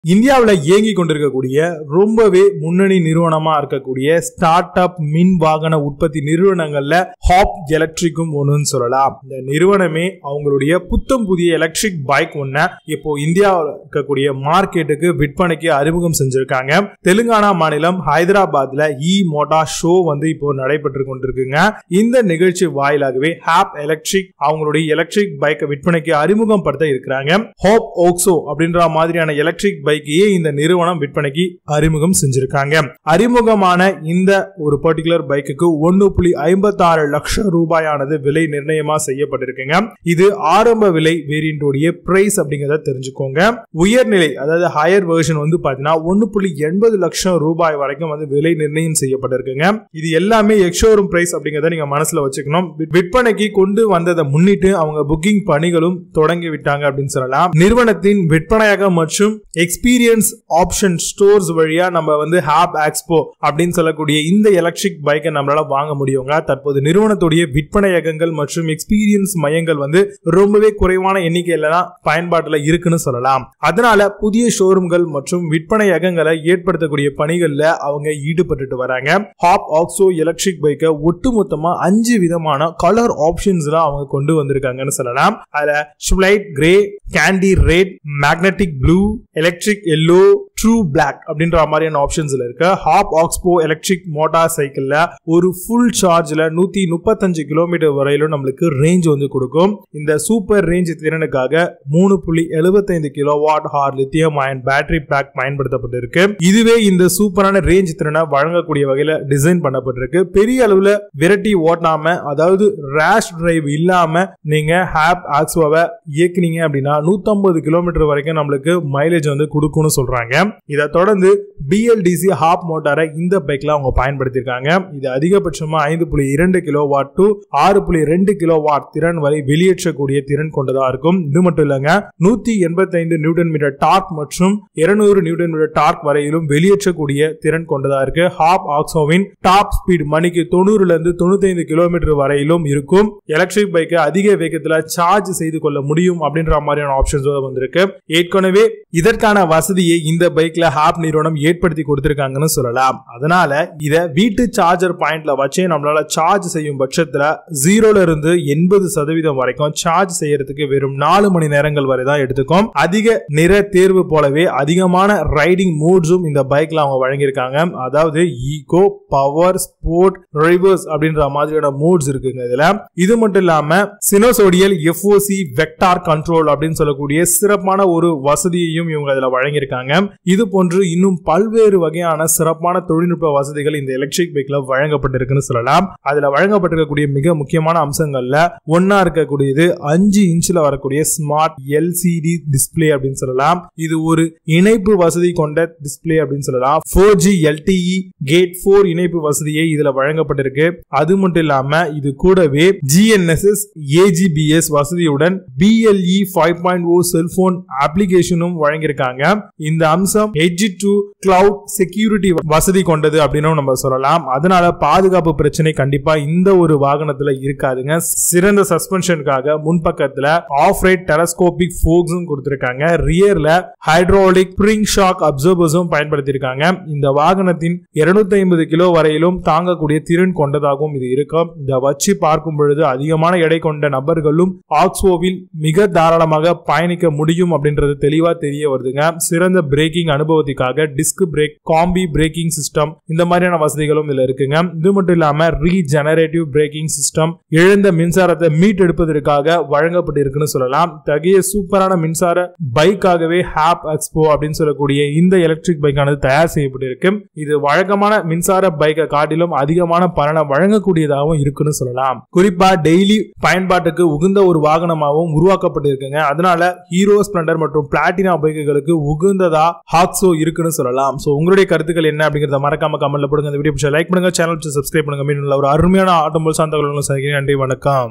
இந்தியாவில் இயங்கி கொண்டிருக்கக்கூடிய ரொம்பவே முன்னணி நிறுவனமா இருக்கக்கூடிய ஸ்டார்ட் அப் மின் வாகன உற்பத்தி நிறுவனங்கள்ல ஹாப் எலக்ட்ரிக்கும் ஒன்றுன்னு சொல்லலாம் இந்த நிறுவனமே அவங்களுடைய புத்தம் புதிய எலக்ட்ரிக் பைக் ஒன்ன இப்போ இந்தியாவில் இருக்கக்கூடிய மார்க்கெட்டுக்கு விற்பனைக்கு அறிமுகம் செஞ்சிருக்காங்க தெலுங்கானா மாநிலம் ஹைதராபாத்ல இ மோட்டா ஷோ வந்து இப்போ நடைபெற்று கொண்டிருக்குங்க இந்த நிகழ்ச்சி வாயிலாகவே ஹாப் எலக்ட்ரிக் அவங்களுடைய எலக்ட்ரிக் பைக்கை விற்பனைக்கு அறிமுகம் படுத்த இருக்கிறாங்க ஹோப் ஓக்ஸோ அப்படின்ற மாதிரியான எலக்ட்ரிக் பைக்கையே இந்த நிறுவனம் விற்பனைக்கு அறிமுகம் செஞ்சிருக்காங்க அறிமுகமான இந்த ஒரு பர்டிகுலர் பைக்குக்கு ஒன்னு புள்ளி ஐம்பத்தி ஆறு லட்சம் ரூபாயானது விலை நிர்ணயமா செய்யப்பட்டிருக்குங்க இது ஆரம்ப விலை வேரியண்டோடைய பிரைஸ் அப்படிங்கறத தெரிஞ்சுக்கோங்க உயர்நிலை அதாவது ஹையர் வெர்ஷன் வந்து பாத்தீங்கன்னா ஒன்னு புள்ளி எண்பது லட்சம் ரூபாய் வரைக்கும் வந்து விலை நிர்ணயம் செய்யப்பட்டிருக்குங்க இது எல்லாமே எக்ஷோரூம் பிரைஸ் அப்படிங்கறத நீங்க மனசுல வச்சுக்கணும் விற்பனைக்கு கொண்டு வந்ததை முன்னிட்டு அவங்க புக்கிங் பணிகளும் தொடங்கி விட்டாங்க அப்படின்னு சொல்லலாம் நிறுவனத்தின் விற்பனையகம் மற்றும் எக்ஸ்பீரியன்ஸ் ஆப்ஷன் ஸ்டோர்ஸ் வழியா நம்ம வந்து ஹாப் எக்ஸ்போ அப்படின்னு சொல்லக்கூடிய இந்த எலக்ட்ரிக் பைக்கை நம்மளால வாங்க முடியுங்க தற்போது நிறுவனத்துடைய விற்பனையகங்கள் மற்றும் எக்ஸ்பீரியன்ஸ் மையங்கள் வந்து ரொம்பவே குறைவான எண்ணிக்கையில தான் பயன்பாட்டுல இருக்குன்னு சொல்லலாம் அதனால புதிய ஷோரூம்கள் மற்றும் விற்பனையகங்களை ஏற்படுத்தக்கூடிய பணிகள்ல அவங்க ஈடுபட்டுட்டு வராங்க ஹாப் ஆக்ஸோ எலக்ட்ரிக் பைக்கை ஒட்டுமொத்தமா அஞ்சு விதமான கலர் ஆப்ஷன்ஸ்ல அவங்க கொண்டு வந்திருக்காங்கன்னு சொல்லலாம் அதுல slate grey candy red magnetic blue electric yellow true black அப்படின்ற மாதிரியான ஆப்ஷன்ஸ்ல இருக்கு ஹாப் ஆக்ஸ்போ எலக்ட்ரிக் மோட்டார் சைக்கிள்ல ஒரு ஃபுல் சார்ஜ்ல நூத்தி முப்பத்தஞ்சு கிலோமீட்டர் வரையிலும் நம்மளுக்கு ரேஞ்ச் வந்து கொடுக்கும் இந்த சூப்பர் ரேஞ்ச் திறனுக்காக மூணு புள்ளி எழுபத்தைந்து kilowatt hour lithium ion battery pack பயன்படுத்தப்பட்டிருக்கு இதுவே இந்த சூப்பரான ரேஞ்ச் திறனை வழங்கக்கூடிய வகையில டிசைன் பண்ணப்பட்டிருக்கு பெரிய அளவுல விரட்டி ஓட்டாம அதாவது ரேஷ் டிரைவ் இல்லாம நீங்க ஹாப் ஆக்ஸ்வாவை இயக்குனீங்க அப்படின்னா நூத்தம்பது கிலோமீட்டர் வரைக்கும் நம்மளுக்கு மைலேஜ் வந்து கொடுக்கும்னு சொல்றாங்க இதை தொடர்ந்து பிஎல்டிசி ஹாப் மோட்டாரை இந்த பைக்ல அவங்க பயன்படுத்தியிருக்காங்க இது அதிகபட்சமா ஐந்து புள்ளி இரண்டு கிலோ வாட் டு ஆறு புள்ளி ரெண்டு கிலோ வாட் திறன் வரை வெளியேற்றக்கூடிய திறன் கொண்டதா இருக்கும் இது மட்டும் இல்லைங்க நூத்தி எண்பத்தைந்து நியூட்டன் மீட்டர் டார்க் மற்றும் இருநூறு நியூட்டன் மீட்டர் டார்க் வரையிலும் வெளியேற்றக்கூடிய திறன் கொண்டதா இருக்கு ஹாப் ஆக்சோவின் டாப் ஸ்பீட் மணிக்கு தொண்ணூறுல இருந்து தொண்ணூத்தி கிலோமீட்டர் வரையிலும் இருக்கும் எலக்ட்ரிக் பைக்கை அதிக வேகத்துல சார்ஜ் செய்து கொள்ள முடியும் அப்படின்ற மாதிரியான ஆப்ஷன்ஸ் வந்திருக்கு ஏற்கனவே இதற்கான வசதியை இந்த பைக்ல ஹாப் நிறுவனம் ஏற்படுத்தி கொடுத்திருக்காங்கன்னு சொல்லலாம் அதனால இத வீட்டு சார்ஜர் பாயிண்ட்ல வச்சே நம்மளால சார்ஜ் செய்யும் பட்சத்துல ஜீரோல இருந்து எண்பது சதவீதம் வரைக்கும் சார்ஜ் செய்யறதுக்கு வெறும் நாலு மணி நேரங்கள் வரை தான் எடுத்துக்கும் அதிக நிற தேர்வு போலவே அதிகமான ரைடிங் மூட்ஸும் இந்த பைக்ல அவங்க வழங்கியிருக்காங்க அதாவது ஈகோ பவர் ஸ்போர்ட் ரிவர்ஸ் அப்படின்ற மாதிரியான மூட்ஸ் இருக்குங்க இதுல இது மட்டும் இல்லாம சினோசோடியல் எஃப்ஓசி வெக்டார் கண்ட்ரோல் அப்படின்னு சொல்லக்கூடிய சிறப்பான ஒரு வசதியையும் இவங்க இதுல வழங்கியிருக்காங்க இது போன்று இன்னும் பல்வேறு வகையான சிறப்பான தொழில்நுட்ப வசதிகள் இந்த எலக்ட்ரிக் பைக்ல வழங்கப்பட்டிருக்குன்னு சொல்லலாம் அதுல வழங்கப்பட்டிருக்கக்கூடிய மிக முக்கியமான அம்சங்கள்ல ஒன்னா இருக்கக்கூடியது அஞ்சு இன்ச்ல வரக்கூடிய ஸ்மார்ட் எல்சிடி டிஸ்பிளே அப்படின்னு சொல்லலாம் இது ஒரு இணைப்பு வசதி கொண்ட டிஸ்பிளே அப்படின்னு சொல்லலாம் four G LTE cat four இணைப்பு வசதியை இதுல வழங்கப்பட்டிருக்கு அது மட்டும் இல்லாம இது கூடவே ஜிஎன்எஸ்எஸ் ஏஜிபிஎஸ் வசதியுடன் BLE five point O cellphone அப்ளிகேஷனும் வழங்கியிருக்காங்க இந்த அம்சம் எட்ஜ் டு கிளவுட் செக்யூரிட்டி வசதி கொண்டது அப்படின்னு நம்ம சொல்லலாம் அதனால பாதுகாப்பு பிரச்சனை கண்டிப்பா இந்த ஒரு வாகனத்துல இருக்காதுங்க சிறந்த சஸ்பென்ஷனுக்காக முன்பக்கத்துல ஆஃப் ரைட் டெலஸ்கோபிக் ஃபோக்ஸும் கொடுத்திருக்காங்க ரியர்ல ஹைட்ரோலிக் ஸ்ப்ரிங் ஷாக் அப்சர்வர்ஸும் பயன்படுத்தியிருக்காங்க இந்த வாகனத்தின் இருநூத்தி ஐம்பது கிலோ வரையிலும் தாங்கக்கூடிய திறன் கொண்டதாகவும் இது இருக்கும் இதை வச்சு பார்க்கும் பொழுது அதிகமான எடை கொண்ட நபர்களும் ஆக்ஸ்வோவில் மிக தாராளமாக பயணிக்க முடியும் அப்படின்றது தெளிவா தெரிய வருதுங்க சிறந்த பிரேக்கிங் அனுபவத்துக்காக disc brake combi braking system இந்த மாதிரியான வசதிகளும் இதுல இருக்குங்க இது மட்டும் இல்லாம ரீஜெனரேட்டிவ் பிரேக்கிங் சிஸ்டம் இழந்த மின்சாரத்தை மீட் எடுப்பதற்காக வழங்கப்பட்டிருக்குன்னு சொல்லலாம் தகைய சூப்பரான மின்சார பைக்காகவே ஹாப் எக்ஸ்போ அப்படின்னு சொல்லக்கூடிய இந்த எலக்ட்ரிக் பைக்கானது தயார் செய்யப்பட்டிருக்கு இது வழக்கமான மின்சார பைக்கை காட்டிலும் அதிகமான பலனை வழங்கக்கூடியதாகவும் இருக்குன்னு சொல்லலாம் குறிப்பா டெய்லி பயன்பாட்டுக்கு உகுந்த ஒரு வாகனமாகவும் உருவாக்கப்பட்டிருக்குங்க அதனால ஹீரோ ஸ்பிளண்டர் மற்றும் பிளாட்டினா பைக்குகளுக்கு உகுந்ததா ஹாக்ஸோ இருக்குன்னு சொல்லலாம் சோ உங்களுடைய கருத்துக்கள் என்ன அப்படிங்கறத மறக்காம கமெண்ட்ல போடுங்க இந்த வீடியோ லைக் பண்ணுங்க சேனல் சப்ஸ்கிரைப் பண்ணுங்க மீண்டும் ஒரு அருமையான ஆட்டோமொபைல் சார்ந்த தகவல்களும் சந்திக்கிறேன் நன்றி வணக்கம்